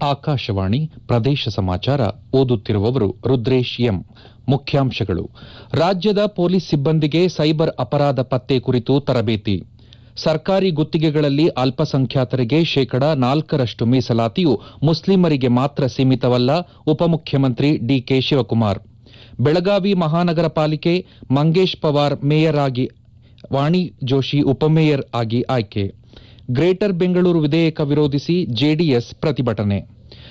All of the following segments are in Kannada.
ಆಕಾಶವಾಣಿ ಪ್ರದೇಶ ಸಮಾಚಾರ ಓದುತ್ತಿರುವವರು ರುದ್ರೇಶ್ ಎಂ ಮುಖ್ಯಾಂಶಗಳು ರಾಜ್ಯದ ಪೊಲೀಸ್ ಸಿಬ್ಬಂದಿಗೆ ಸೈಬರ್ ಅಪರಾಧ ಪತ್ತೆ ಕುರಿತು ತರಬೇತಿ ಸರ್ಕಾರಿ ಗುತ್ತಿಗೆಗಳಲ್ಲಿ ಅಲ್ಪಸಂಖ್ಯಾತರಿಗೆ ಶೇಕಡ ನಾಲ್ಕರಷ್ಟು ಮೀಸಲಾತಿಯು ಮುಸ್ಲಿಮರಿಗೆ ಮಾತ್ರ ಸೀಮಿತವಲ್ಲ ಉಪಮುಖ್ಯಮಂತ್ರಿ ಡಿಕೆ ಶಿವಕುಮಾರ್ ಬೆಳಗಾವಿ ಮಹಾನಗರ ಪಾಲಿಕೆ ಮಂಗೇಶ್ ಪವಾರ್ ಮೇಯರ್ ಆಗಿ ವಾಣಿ ಜೋಶಿ ಉಪಮೇಯರ್ ಆಗಿ ಆಯ್ಕೆ ಗ್ರೇಟರ್ ಬೆಂಗಳೂರು ವಿಧೇಯಕ ವಿರೋಧಿಸಿ ಜೆಡಿಎಸ್ ಪ್ರತಿಭಟನೆ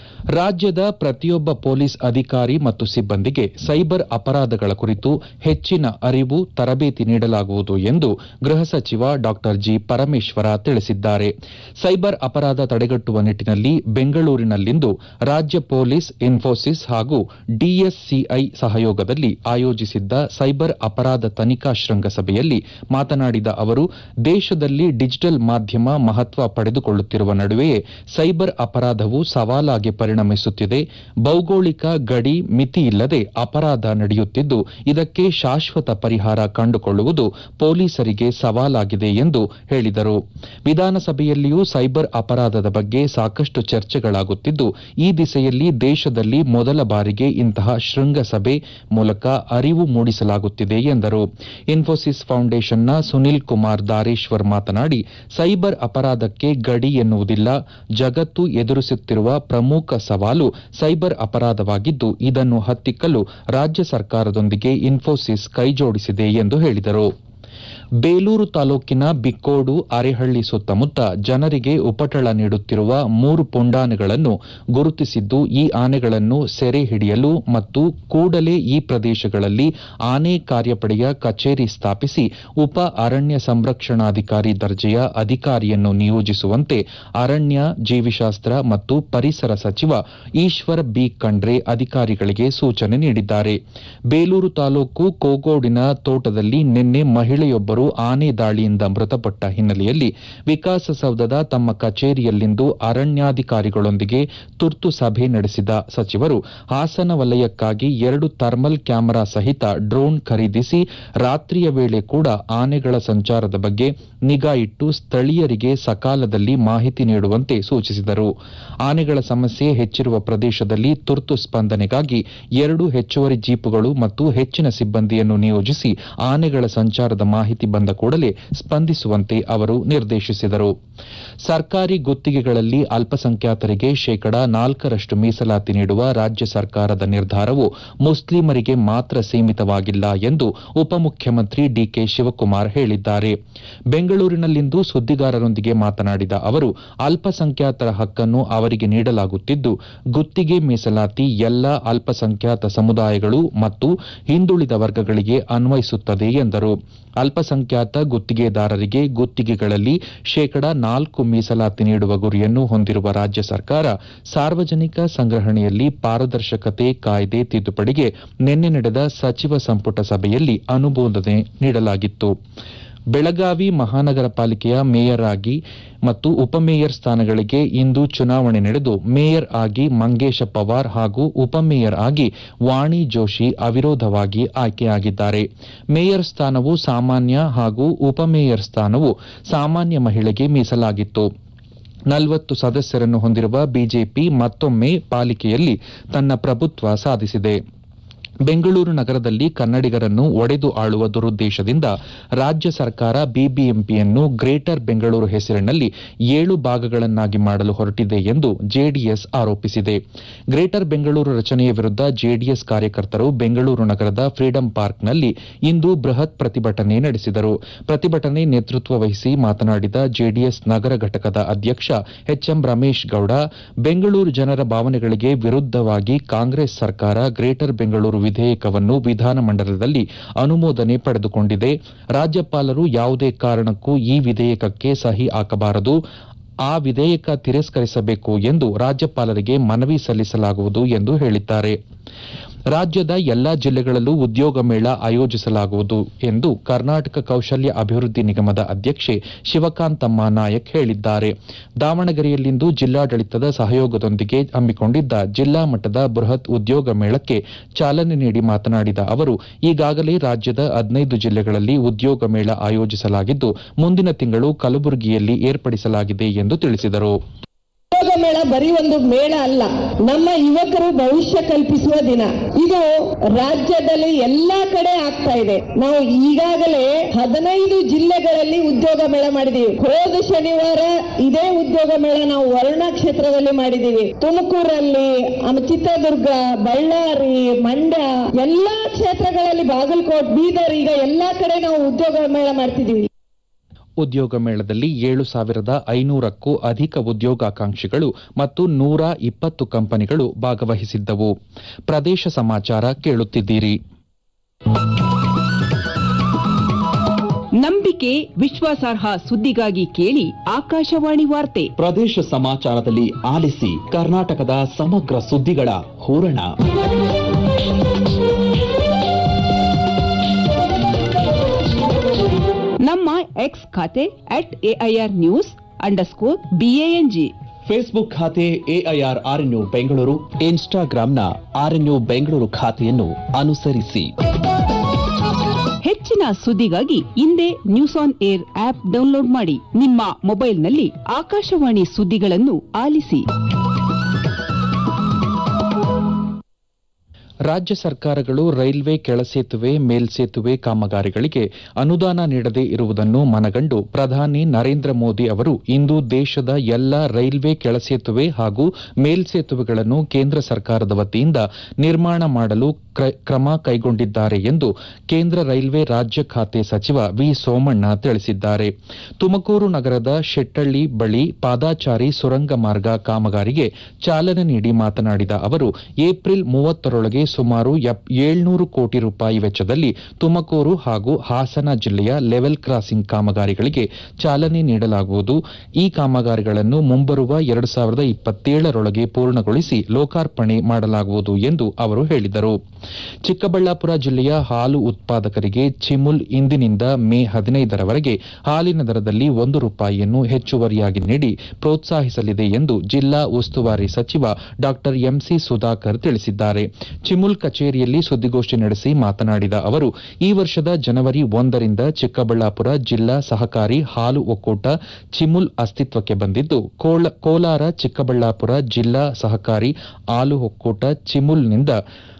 ರಾಜ್ಯದ ಪ್ರತಿಯೊಬ್ಬ ಪೊಲೀಸ್ ಅಧಿಕಾರಿ ಮತ್ತು ಸಿಬ್ಬಂದಿಗೆ ಸೈಬರ್ ಅಪರಾಧಗಳ ಕುರಿತು ಹೆಚ್ಚಿನ ಅರಿವು ತರಬೇತಿ ನೀಡಲಾಗುವುದು ಎಂದು ಗೃಹ ಸಚಿವ ಡಾ ಜಿ ಪರಮೇಶ್ವರ ತಿಳಿಸಿದ್ದಾರೆ ಸೈಬರ್ ಅಪರಾಧ ತಡೆಗಟ್ಟುವ ನಿಟ್ಟಿನಲ್ಲಿ ಬೆಂಗಳೂರಿನಲ್ಲಿಂದು ರಾಜ್ಯ ಪೊಲೀಸ್ ಇನ್ಫೋಸಿಸ್ ಹಾಗೂ ಡಿಎಸ್ಸಿಐ ಸಹಯೋಗದಲ್ಲಿ ಆಯೋಜಿಸಿದ್ದ ಸೈಬರ್ ಅಪರಾಧ ತನಿಖಾ ಶೃಂಗಸಭೆಯಲ್ಲಿ ಮಾತನಾಡಿದ ಅವರು ದೇಶದಲ್ಲಿ ಡಿಜಿಟಲ್ ಮಾಧ್ಯಮ ಮಹತ್ವ ಪಡೆದುಕೊಳ್ಳುತ್ತಿರುವ ನಡುವೆಯೇ ಸೈಬರ್ ಅಪರಾಧವು ಸವಾಲಾಗಿ ಪರಿಣಮಿಸುತ್ತಿದೆ ಭೌಗೋಳಿಕ ಗಡಿ ಮಿತಿಯಿಲ್ಲದೆ ಅಪರಾಧ ನಡೆಯುತ್ತಿದ್ದು ಇದಕ್ಕೆ ಶಾಶ್ವತ ಪರಿಹಾರ ಕಂಡುಕೊಳ್ಳುವುದು ಪೊಲೀಸರಿಗೆ ಸವಾಲಾಗಿದೆ ಎಂದು ಹೇಳಿದರು ವಿಧಾನಸಭೆಯಲ್ಲಿಯೂ ಸೈಬರ್ ಅಪರಾಧದ ಬಗ್ಗೆ ಸಾಕಷ್ಟು ಚರ್ಚೆಗಳಾಗುತ್ತಿದ್ದು ಈ ದಿಸೆಯಲ್ಲಿ ದೇಶದಲ್ಲಿ ಮೊದಲ ಬಾರಿಗೆ ಇಂತಹ ಶೃಂಗಸಭೆ ಮೂಲಕ ಅರಿವು ಮೂಡಿಸಲಾಗುತ್ತಿದೆ ಎಂದರು ಇನ್ಫೋಸಿಸ್ ಫೌಂಡೇಶನ್ನ ಸುನಿಲ್ ಕುಮಾರ್ ದಾರೇಶ್ವರ್ ಮಾತನಾಡಿ ಸೈಬರ್ ಅಪರಾಧಕ್ಕೆ ಗಡಿ ಎನ್ನುವುದಿಲ್ಲ ಜಗತ್ತು ಎದುರಿಸುತ್ತಿರುವ ಪ್ರಮುಖ ಸವಾಲು ಸೈಬರ್ ಅಪರಾಧವಾಗಿದ್ದು ಇದನ್ನು ಹತ್ತಿಕ್ಕಲು ರಾಜ್ಯ ಸರ್ಕಾರದೊಂದಿಗೆ ಇನ್ಫೋಸಿಸ್ ಕೈಜೋಡಿಸಿದೆ ಎಂದು ಹೇಳಿದರು ಬೇಲೂರು ತಾಲೂಕಿನ ಬಿಕ್ಕೋಡು ಅರೆಹಳ್ಳಿ ಸುತ್ತಮುತ್ತ ಜನರಿಗೆ ಉಪಟಳ ನೀಡುತ್ತಿರುವ ಮೂರು ಪುಂಡಾನೆಗಳನ್ನು ಗುರುತಿಸಿದ್ದು ಈ ಆನೆಗಳನ್ನು ಸೆರೆ ಹಿಡಿಯಲು ಮತ್ತು ಕೂಡಲೇ ಈ ಪ್ರದೇಶಗಳಲ್ಲಿ ಆನೆ ಕಾರ್ಯಪಡೆಯ ಕಚೇರಿ ಸ್ಥಾಪಿಸಿ ಉಪ ಅರಣ್ಯ ಸಂರಕ್ಷಣಾಧಿಕಾರಿ ದರ್ಜೆಯ ಅಧಿಕಾರಿಯನ್ನು ನಿಯೋಜಿಸುವಂತೆ ಅರಣ್ಯ ಜೀವಿಶಾಸ್ತ್ರ ಮತ್ತು ಪರಿಸರ ಸಚಿವ ಈಶ್ವರ ಬಿ ಖಂಡ್ರೆ ಅಧಿಕಾರಿಗಳಿಗೆ ಸೂಚನೆ ನೀಡಿದ್ದಾರೆ ಬೇಲೂರು ತಾಲೂಕು ಕೋಗೋಡಿನ ತೋಟದಲ್ಲಿ ನಿನ್ನೆ ಮಹಿಳೆಯೊಬ್ಬರು ಆನೆ ದಾಳಿಯಿಂದ ಮೃತಪಟ್ಟ ಹಿನ್ನೆಲೆಯಲ್ಲಿ ವಿಕಾಸಸೌಧದ ತಮ್ಮ ಕಚೇರಿಯಲ್ಲಿಂದು ಅರಣ್ಯಾಧಿಕಾರಿಗಳೊಂದಿಗೆ ತುರ್ತು ಸಭೆ ನಡೆಸಿದ ಸಚಿವರು ಹಾಸನ ವಲಯಕ್ಕಾಗಿ ಎರಡು ಥರ್ಮಲ್ ಕ್ಯಾಮೆರಾ ಸಹಿತ ಡ್ರೋನ್ ಖರೀದಿಸಿ ರಾತ್ರಿಯ ವೇಳೆ ಕೂಡ ಆನೆಗಳ ಸಂಚಾರದ ಬಗ್ಗೆ ನಿಗಾ ಇಟ್ಟು ಸ್ಥಳೀಯರಿಗೆ ಸಕಾಲದಲ್ಲಿ ಮಾಹಿತಿ ನೀಡುವಂತೆ ಸೂಚಿಸಿದರು ಆನೆಗಳ ಸಮಸ್ಯೆ ಹೆಚ್ಚಿರುವ ಪ್ರದೇಶದಲ್ಲಿ ತುರ್ತು ಸ್ಪಂದನೆಗಾಗಿ ಎರಡು ಹೆಚ್ಚುವರಿ ಜೀಪುಗಳು ಮತ್ತು ಹೆಚ್ಚಿನ ಸಿಬ್ಬಂದಿಯನ್ನು ನಿಯೋಜಿಸಿ ಆನೆಗಳ ಸಂಚಾರದ ಮಾಹಿತಿ ಬಂದ ಕೂಡಲೇ ಸ್ಪಂದಿಸುವಂತೆ ಅವರು ನಿರ್ದೇಶಿಸಿದರು ಸರ್ಕಾರಿ ಗುತ್ತಿಗೆಗಳಲ್ಲಿ ಅಲ್ಪಸಂಖ್ಯಾತರಿಗೆ ಶೇಕಡಾ ನಾಲ್ಕರಷ್ಟು ಮೀಸಲಾತಿ ನೀಡುವ ರಾಜ್ಯ ಸರ್ಕಾರದ ನಿರ್ಧಾರವು ಮುಸ್ಲಿಮರಿಗೆ ಮಾತ್ರ ಸೀಮಿತವಾಗಿಲ್ಲ ಎಂದು ಉಪಮುಖ್ಯಮಂತ್ರಿ ಡಿಕೆ ಶಿವಕುಮಾರ್ ಹೇಳಿದ್ದಾರೆ ಬೆಂಗಳೂರಿನಲ್ಲಿಂದು ಸುದ್ದಿಗಾರರೊಂದಿಗೆ ಮಾತನಾಡಿದ ಅವರು ಅಲ್ಪಸಂಖ್ಯಾತರ ಹಕ್ಕನ್ನು ಅವರಿಗೆ ನೀಡಲಾಗುತ್ತಿದ್ದು ಗುತ್ತಿಗೆ ಮೀಸಲಾತಿ ಎಲ್ಲ ಅಲ್ಪಸಂಖ್ಯಾತ ಸಮುದಾಯಗಳು ಮತ್ತು ಹಿಂದುಳಿದ ವರ್ಗಗಳಿಗೆ ಅನ್ವಯಿಸುತ್ತದೆ ಎಂದರು ಅಲ್ಪಸಂಖ್ಯಾತ ಗುತ್ತಿಗೆದಾರರಿಗೆ ಗುತ್ತಿಗೆಗಳಲ್ಲಿ ಶೇಕಡಾ ನಾಲ್ಕು ಮೀಸಲಾತಿ ನೀಡುವ ಗುರಿಯನ್ನು ಹೊಂದಿರುವ ರಾಜ್ಯ ಸರ್ಕಾರ ಸಾರ್ವಜನಿಕ ಸಂಗ್ರಹಣೆಯಲ್ಲಿ ಪಾರದರ್ಶಕತೆ ಕಾಯ್ದೆ ತಿದ್ದುಪಡಿಗೆ ನಿನ್ನೆ ನಡೆದ ಸಚಿವ ಸಂಪುಟ ಸಭೆಯಲ್ಲಿ ಅನುಮೋದನೆ ನೀಡಲಾಗಿತ್ತು ಬೆಳಗಾವಿ ಮಹಾನಗರ ಪಾಲಿಕೆಯ ಮೇಯರ್ ಆಗಿ ಮತ್ತು ಉಪಮೇಯರ್ ಸ್ಥಾನಗಳಿಗೆ ಇಂದು ಚುನಾವಣೆ ನಡೆದು ಮೇಯರ್ ಆಗಿ ಮಂಗೇಶ ಪವಾರ್ ಹಾಗೂ ಉಪಮೇಯರ್ ಆಗಿ ವಾಣಿ ಜೋಶಿ ಅವಿರೋಧವಾಗಿ ಆಯ್ಕೆಯಾಗಿದ್ದಾರೆ ಮೇಯರ್ ಸ್ಥಾನವು ಸಾಮಾನ್ಯ ಹಾಗೂ ಉಪಮೇಯರ್ ಸ್ಥಾನವು ಸಾಮಾನ್ಯ ಮಹಿಳೆಗೆ ಮೀಸಲಾಗಿತ್ತು ನಲವತ್ತು ಸದಸ್ಯರನ್ನು ಹೊಂದಿರುವ ಬಿಜೆಪಿ ಮತ್ತೊಮ್ಮೆ ಪಾಲಿಕೆಯಲ್ಲಿ ತನ್ನ ಪ್ರಭುತ್ವ ಸಾಧಿಸಿದೆ ಬೆಂಗಳೂರು ನಗರದಲ್ಲಿ ಕನ್ನಡಿಗರನ್ನು ಒಡೆದು ಆಳುವ ದುರುದ್ದೇಶದಿಂದ ರಾಜ್ಯ ಸರ್ಕಾರ ಬಿಬಿಎಂಪಿಯನ್ನು ಗ್ರೇಟರ್ ಬೆಂಗಳೂರು ಹೆಸರಿನಲ್ಲಿ ಏಳು ಭಾಗಗಳನ್ನಾಗಿ ಮಾಡಲು ಹೊರಟಿದೆ ಎಂದು ಜೆಡಿಎಸ್ ಆರೋಪಿಸಿದೆ ಗ್ರೇಟರ್ ಬೆಂಗಳೂರು ರಚನೆಯ ವಿರುದ್ಧ ಜೆಡಿಎಸ್ ಕಾರ್ಯಕರ್ತರು ಬೆಂಗಳೂರು ನಗರದ ಫ್ರೀಡಂ ಪಾರ್ಕ್ನಲ್ಲಿ ಇಂದು ಬೃಹತ್ ಪ್ರತಿಭಟನೆ ನಡೆಸಿದರು ಪ್ರತಿಭಟನೆ ನೇತೃತ್ವ ವಹಿಸಿ ಮಾತನಾಡಿದ ಜೆಡಿಎಸ್ ನಗರ ಘಟಕದ ಅಧ್ಯಕ್ಷ ಎಚ್ಎಂ ರಮೇಶ್ ಗೌಡ ಬೆಂಗಳೂರು ಜನರ ಭಾವನೆಗಳಿಗೆ ವಿರುದ್ದವಾಗಿ ಕಾಂಗ್ರೆಸ್ ಸರ್ಕಾರ ಗ್ರೇಟರ್ ಬೆಂಗಳೂರು ವಿಧೇಯಕವನ್ನು ವಿಧಾನಮಂಡಲದಲ್ಲಿ ಅನುಮೋದನೆ ಪಡೆದುಕೊಂಡಿದೆ ರಾಜ್ಯಪಾಲರು ಯಾವುದೇ ಕಾರಣಕ್ಕೂ ಈ ವಿಧೇಯಕಕ್ಕೆ ಸಹಿ ಹಾಕಬಾರದು ಆ ವಿಧೇಯಕ ತಿರಸ್ಕರಿಸಬೇಕು ಎಂದು ರಾಜ್ಯಪಾಲರಿಗೆ ಮನವಿ ಸಲ್ಲಿಸಲಾಗುವುದು ಎಂದು ಹೇಳಿದ್ದಾರೆ ರಾಜ್ಯದ ಎಲ್ಲಾ ಜಿಲ್ಲೆಗಳಲ್ಲೂ ಉದ್ಯೋಗ ಮೇಳ ಆಯೋಜಿಸಲಾಗುವುದು ಎಂದು ಕರ್ನಾಟಕ ಕೌಶಲ್ಯ ಅಭಿವೃದ್ಧಿ ನಿಗಮದ ಅಧ್ಯಕ್ಷೆ ಶಿವಕಾಂತಮ್ಮ ನಾಯಕ್ ಹೇಳಿದ್ದಾರೆ ದಾವಣಗೆರೆಯಲ್ಲಿಂದು ಜಿಲ್ಲಾಡಳಿತದ ಸಹಯೋಗದೊಂದಿಗೆ ಹಮ್ಮಿಕೊಂಡಿದ್ದ ಜಿಲ್ಲಾ ಮಟ್ಟದ ಬೃಹತ್ ಉದ್ಯೋಗ ಮೇಳಕ್ಕೆ ಚಾಲನೆ ನೀಡಿ ಮಾತನಾಡಿದ ಅವರು ಈಗಾಗಲೇ ರಾಜ್ಯದ ಹದಿನೈದು ಜಿಲ್ಲೆಗಳಲ್ಲಿ ಉದ್ಯೋಗ ಮೇಳ ಆಯೋಜಿಸಲಾಗಿದ್ದು ಮುಂದಿನ ತಿಂಗಳು ಕಲಬುರಗಿಯಲ್ಲಿ ಏರ್ಪಡಿಸಲಾಗಿದೆ ಎಂದು ತಿಳಿಸಿದರು ಉದ್ಯೋಗ ಮೇಳ ಬರೀ ಒಂದು ಮೇಳ ಅಲ್ಲ ನಮ್ಮ ಯುವಕರು ಭವಿಷ್ಯ ಕಲ್ಪಿಸುವ ದಿನ ಇದು ರಾಜ್ಯದಲ್ಲಿ ಎಲ್ಲಾ ಕಡೆ ಆಗ್ತಾ ಇದೆ ನಾವು ಈಗಾಗಲೇ ಹದಿನೈದು ಜಿಲ್ಲೆಗಳಲ್ಲಿ ಉದ್ಯೋಗ ಮೇಳ ಮಾಡಿದೀವಿ ಹೋದ ಶನಿವಾರ ಇದೇ ಉದ್ಯೋಗ ಮೇಳ ನಾವು ವರ್ಣ ಕ್ಷೇತ್ರದಲ್ಲಿ ಮಾಡಿದೀವಿ ತುಮಕೂರಲ್ಲಿ ಆಮೇಲೆ ಚಿತ್ರದುರ್ಗ ಬಳ್ಳಾರಿ ಮಂಡ್ಯ ಎಲ್ಲಾ ಕ್ಷೇತ್ರಗಳಲ್ಲಿ ಬಾಗಲಕೋಟ್ ಬೀದರ್ ಈಗ ಎಲ್ಲಾ ಕಡೆ ನಾವು ಉದ್ಯೋಗ ಮೇಳ ಮಾಡ್ತಿದೀವಿ ಉದ್ಯೋಗ ಮೇಳದಲ್ಲಿ ಏಳು ಸಾವಿರದ ಐನೂರಕ್ಕೂ ಅಧಿಕ ಉದ್ಯೋಗಾಕಾಂಕ್ಷಿಗಳು ಮತ್ತು ನೂರ ಇಪ್ಪತ್ತು ಕಂಪನಿಗಳು ಭಾಗವಹಿಸಿದ್ದವು ಪ್ರದೇಶ ಸಮಾಚಾರ ಕೇಳುತ್ತಿದ್ದೀರಿ ನಂಬಿಕೆ ವಿಶ್ವಾಸಾರ್ಹ ಸುದ್ದಿಗಾಗಿ ಕೇಳಿ ಆಕಾಶವಾಣಿ ವಾರ್ತೆ ಪ್ರದೇಶ ಸಮಾಚಾರದಲ್ಲಿ ಆಲಿಸಿ ಕರ್ನಾಟಕದ ಸಮಗ್ರ ಸುದ್ದಿಗಳ ಹೂರಣ ನಮ್ಮ ಎಕ್ಸ್ ಖಾತೆ at AIR news underscore BANG Facebook ಖಾತೆ ಎಐಆರ್ ಆರ್ಎನ್ಯು ಬೆಂಗಳೂರು ಇನ್ಸ್ಟಾಗ್ರಾಂನ ಆರ್ಎನ್ಯು ಬೆಂಗಳೂರು ಖಾತೆಯನ್ನು ಅನುಸರಿಸಿ ಹೆಚ್ಚಿನ ಸುದ್ದಿಗಾಗಿ ಹಿಂದೆ news on air app download ಮಾಡಿ ನಿಮ್ಮ ಮೊಬೈಲ್ನಲ್ಲಿ ಆಕಾಶವಾಣಿ ಸುದ್ದಿಗಳನ್ನು ಆಲಿಸಿ ರಾಜ್ಯ ಸರ್ಕಾರಗಳು ರೈಲ್ವೆ ಕೆಳಸೇತುವೆ ಮೇಲ್ಸೇತುವೆ ಕಾಮಗಾರಿಗಳಿಗೆ ಅನುದಾನ ನೀಡದೇ ಇರುವುದನ್ನು ಮನಗಂಡು ಪ್ರಧಾನಿ ನರೇಂದ್ರ ಮೋದಿ ಅವರು ಇಂದು ದೇಶದ ಎಲ್ಲ ರೈಲ್ವೆ ಕೆಳಸೇತುವೆ ಹಾಗೂ ಮೇಲ್ಸೇತುವೆಗಳನ್ನು ಕೇಂದ್ರ ಸರ್ಕಾರದ ವತಿಯಿಂದ ನಿರ್ಮಾಣ ಮಾಡಲು ಕ್ರ- ಕ್ರಮ ಕೈಗೊಂಡಿದ್ದಾರೆ ಎಂದು ಕೇಂದ್ರ ರೈಲ್ವೆ ರಾಜ್ಯ ಖಾತೆ ಸಚಿವ ವಿ ಸೋಮಣ್ಣ ತಿಳಿಸಿದ್ದಾರೆ ತುಮಕೂರು ನಗರದ ಶೆಟ್ಟಳ್ಳಿ ಬಳಿ ಪಾದಾಚಾರಿ ಸುರಂಗ ಮಾರ್ಗ ಕಾಮಗಾರಿಗೆ ಚಾಲನೆ ನೀಡಿ ಮಾತನಾಡಿದ ಅವರು ಏಪ್ರಿಲ್ ಮೂವತ್ತರೊಳಗೆ ಸುಮಾರು ಎಪ್- ಏಳ್ನೂರು ಕೋಟಿ ರೂಪಾಯಿ ವೆಚ್ಚದಲ್ಲಿ ತುಮಕೂರು ಹಾಗೂ ಹಾಸನ ಜಿಲ್ಲೆಯ ಲೆವೆಲ್ ಕ್ರಾಸಿಂಗ್ ಕಾಮಗಾರಿಗಳಿಗೆ ಚಾಲನೆ ನೀಡಲಾಗುವುದು ಈ ಕಾಮಗಾರಿಗಳನ್ನು ಮುಂಬರುವ ಎರಡು ಸಾವಿರದ ಇಪ್ಪತ್ತೇಳರೊಳಗೆ ಪೂರ್ಣಗೊಳಿಸಿ ಲೋಕಾರ್ಪಣೆ ಮಾಡಲಾಗುವುದು ಎಂದು ಅವರು ಹೇಳಿದರು ಚಿಕ್ಕಬಳ್ಳಾಪುರ ಜಿಲ್ಲೆಯ ಹಾಲು ಉತ್ಪಾದಕರಿಗೆ ಚಿಮುಲ್ ಇಂದಿನಿಂದ ಮೇ ಹದಿನೈದರವರೆಗೆ ಹಾಲಿನ ದರದಲ್ಲಿ ಒಂದು ರೂಪಾಯಿಯನ್ನು ಹೆಚ್ಚುವರಿಯಾಗಿ ನೀಡಿ ಪ್ರೋತ್ಸಾಹಿಸಲಿದೆ ಎಂದು ಜಿಲ್ಲಾ ಉಸ್ತುವಾರಿ ಸಚಿವ ಡಾ ಎಂಸಿ ಸುಧಾಕರ್ ತಿಳಿಸಿದ್ದಾರೆ ಚಿಮುಲ್ ಕಚೇರಿಯಲ್ಲಿ ಸುದ್ದಿಗೋಷ್ಠಿ ನಡೆಸಿ ಮಾತನಾಡಿದ ಅವರು ಈ ವರ್ಷದ ಜನವರಿ ಒಂದರಿಂದ ಚಿಕ್ಕಬಳ್ಳಾಪುರ ಜಿಲ್ಲಾ ಸಹಕಾರಿ ಹಾಲು ಒಕ್ಕೂಟ ಚಿಮುಲ್ ಅಸ್ತಿತ್ವಕ್ಕೆ ಬಂದಿದ್ದು ಕೋಳ- ಕೋಲಾರ ಚಿಕ್ಕಬಳ್ಳಾಪುರ ಜಿಲ್ಲಾ ಸಹಕಾರಿ ಹಾಲು ಒಕ್ಕೂಟ ಚಿಮುಲ್ನಿಂದ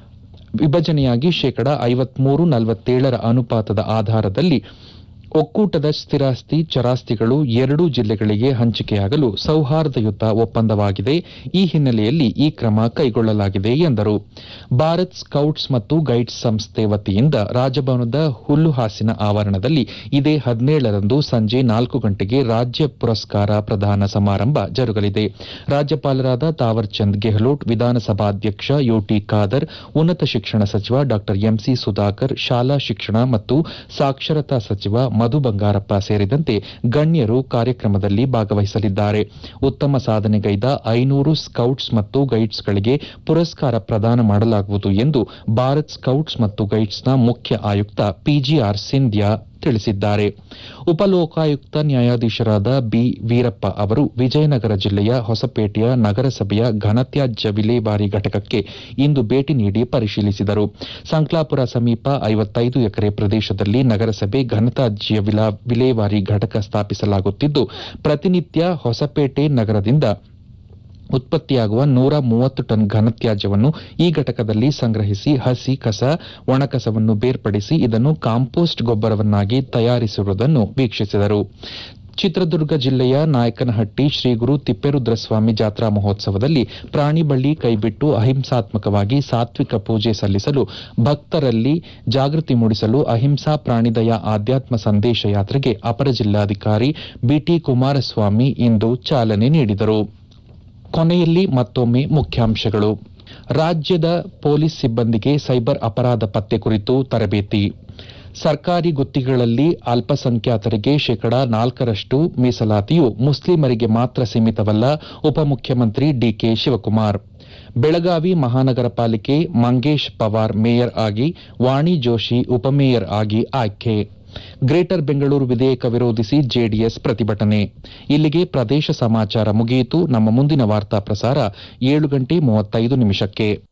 ವಿಭಜನೆಯಾಗಿ ಶೇಕಡ ಐವತ್ಮೂರು ನಲವತ್ತೇಳರ ಅನುಪಾತದ ಆಧಾರದಲ್ಲಿ ಒಕ್ಕೂಟದ ಸ್ಥಿರಾಸ್ತಿ ಚರಾಸ್ತಿಗಳು ಎರಡೂ ಜಿಲ್ಲೆಗಳಿಗೆ ಹಂಚಿಕೆಯಾಗಲು ಸೌಹಾರ್ದಯುತ ಒಪ್ಪಂದವಾಗಿದೆ ಈ ಹಿನ್ನೆಲೆಯಲ್ಲಿ ಈ ಕ್ರಮ ಕೈಗೊಳ್ಳಲಾಗಿದೆ ಎಂದರು ಭಾರತ್ ಸ್ಕೌಟ್ಸ್ ಮತ್ತು ಗೈಡ್ಸ್ ಸಂಸ್ಥೆ ವತಿಯಿಂದ ರಾಜಭವನದ ಹುಲ್ಲುಹಾಸಿನ ಆವರಣದಲ್ಲಿ ಇದೇ ಹದಿನೇಳರಂದು ಸಂಜೆ ನಾಲ್ಕು ಗಂಟೆಗೆ ರಾಜ್ಯ ಪುರಸ್ಕಾರ ಪ್ರದಾನ ಸಮಾರಂಭ ಜರುಗಲಿದೆ ರಾಜ್ಯಪಾಲರಾದ ತಾವರ್ ಚಂದ್ ಗೆಹ್ಲೋಟ್ ವಿಧಾನಸಭಾಧ್ಯಕ್ಷ ಯುಟಿ ಖಾದರ್ ಉನ್ನತ ಶಿಕ್ಷಣ ಸಚಿವ ಡಾ ಎಂಸಿ ಸುಧಾಕರ್ ಶಾಲಾ ಶಿಕ್ಷಣ ಮತ್ತು ಸಾಕ್ಷರತಾ ಸಚಿವ ಮಧು ಬಂಗಾರಪ್ಪ ಸೇರಿದಂತೆ ಗಣ್ಯರು ಕಾರ್ಯಕ್ರಮದಲ್ಲಿ ಭಾಗವಹಿಸಲಿದ್ದಾರೆ ಉತ್ತಮ ಸಾಧನೆಗೈದ ಐನೂರು ಸ್ಕೌಟ್ಸ್ ಮತ್ತು ಗೈಡ್ಸ್ಗಳಿಗೆ ಪುರಸ್ಕಾರ ಪ್ರದಾನ ಮಾಡಲಾಗುವುದು ಎಂದು ಭಾರತ್ ಸ್ಕೌಟ್ಸ್ ಮತ್ತು ಗೈಡ್ಸ್ನ ಮುಖ್ಯ ಆಯುಕ್ತ ಪಿಜಿಆರ್ ಸಿಂಧ್ಯಾ ತಿಳಿಸಿದ್ದಾರೆ ಉಪಲೋಕಾಯುಕ್ತ ನ್ಯಾಯಾಧೀಶರಾದ ಬಿ ವೀರಪ್ಪ ಅವರು ವಿಜಯನಗರ ಜಿಲ್ಲೆಯ ಹೊಸಪೇಟೆಯ ನಗರಸಭೆಯ ಘನತ್ಯಾಜ್ಯ ವಿಲೇವಾರಿ ಘಟಕಕ್ಕೆ ಇಂದು ಭೇಟಿ ನೀಡಿ ಪರಿಶೀಲಿಸಿದರು ಸಂಕ್ಲಾಪುರ ಸಮೀಪ ಐವತ್ತೈದು ಎಕರೆ ಪ್ರದೇಶದಲ್ಲಿ ನಗರಸಭೆ ಘನತ್ಯಾಜ್ಯ ವಿಲಾ- ವಿಲೇವಾರಿ ಘಟಕ ಸ್ಥಾಪಿಸಲಾಗುತ್ತಿದ್ದು ಪ್ರತಿನಿತ್ಯ ಹೊಸಪೇಟೆ ನಗರದಿಂದ ಉತ್ಪತ್ತಿಯಾಗುವ ನೂರ ಮೂವತ್ತು ಟನ್ ಘನತ್ಯಾಜ್ಯವನ್ನು ಈ ಘಟಕದಲ್ಲಿ ಸಂಗ್ರಹಿಸಿ ಹಸಿ ಕಸ ಒಣಕಸವನ್ನು ಬೇರ್ಪಡಿಸಿ ಇದನ್ನು ಕಾಂಪೋಸ್ಟ್ ಗೊಬ್ಬರವನ್ನಾಗಿ ತಯಾರಿಸಿರುವುದನ್ನು ವೀಕ್ಷಿಸಿದರು ಚಿತ್ರದುರ್ಗ ಜಿಲ್ಲೆಯ ನಾಯಕನಹಟ್ಟಿ ಶ್ರೀ ಗುರು ತಿಪ್ಪೇರುದ್ರಸ್ವಾಮಿ ಜಾತ್ರಾ ಮಹೋತ್ಸವದಲ್ಲಿ ಪ್ರಾಣಿ ಬಳ್ಳಿ ಕೈಬಿಟ್ಟು ಅಹಿಂಸಾತ್ಮಕವಾಗಿ ಸಾತ್ವಿಕ ಪೂಜೆ ಸಲ್ಲಿಸಲು ಭಕ್ತರಲ್ಲಿ ಜಾಗೃತಿ ಮೂಡಿಸಲು ಅಹಿಂಸಾ ಪ್ರಾಣಿದಯ ಆಧ್ಯಾತ್ಮ ಸಂದೇಶ ಯಾತ್ರೆಗೆ ಅಪರ ಜಿಲ್ಲಾಧಿಕಾರಿ ಬಿಟಿ ಕುಮಾರಸ್ವಾಮಿ ಇಂದು ಚಾಲನೆ ನೀಡಿದರು ಕೊನೆಯಲ್ಲಿ ಮತ್ತೊಮ್ಮೆ ಮುಖ್ಯಾಂಶಗಳು ರಾಜ್ಯದ ಪೊಲೀಸ್ ಸಿಬ್ಬಂದಿಗೆ ಸೈಬರ್ ಅಪರಾಧ ಪತ್ತೆ ಕುರಿತು ತರಬೇತಿ ಸರ್ಕಾರಿ ಗುತ್ತಿಗೆಗಳಲ್ಲಿ ಅಲ್ಪಸಂಖ್ಯಾತರಿಗೆ ಶೇಕಡಾ ನಾಲ್ಕರಷ್ಟು ಮೀಸಲಾತಿಯು ಮುಸ್ಲಿಮರಿಗೆ ಮಾತ್ರ ಸೀಮಿತವಲ್ಲ ಉಪಮುಖ್ಯಮಂತ್ರಿ ಡಿಕೆ ಶಿವಕುಮಾರ್ ಬೆಳಗಾವಿ ಮಹಾನಗರ ಪಾಲಿಕೆ ಮಂಗೇಶ್ ಪವಾರ್ ಮೇಯರ್ ಆಗಿ ವಾಣಿ ಜೋಶಿ ಉಪಮೇಯರ್ ಆಗಿ ಆಯ್ಕೆ ಗ್ರೇಟರ್ ಬೆಂಗಳೂರು ವಿಧೇಯಕ ವಿರೋಧಿಸಿ ಜೆಡಿಎಸ್ ಪ್ರತಿಭಟನೆ ಇಲ್ಲಿಗೆ ಪ್ರದೇಶ ಸಮಾಚಾರ ಮುಗಿಯಿತು ನಮ್ಮ ಮುಂದಿನ ವಾರ್ತಾ ಪ್ರಸಾರ ಏಳು ಗಂಟೆ ಮೂವತ್ತೈದು ನಿಮಿಷಕ್ಕೆ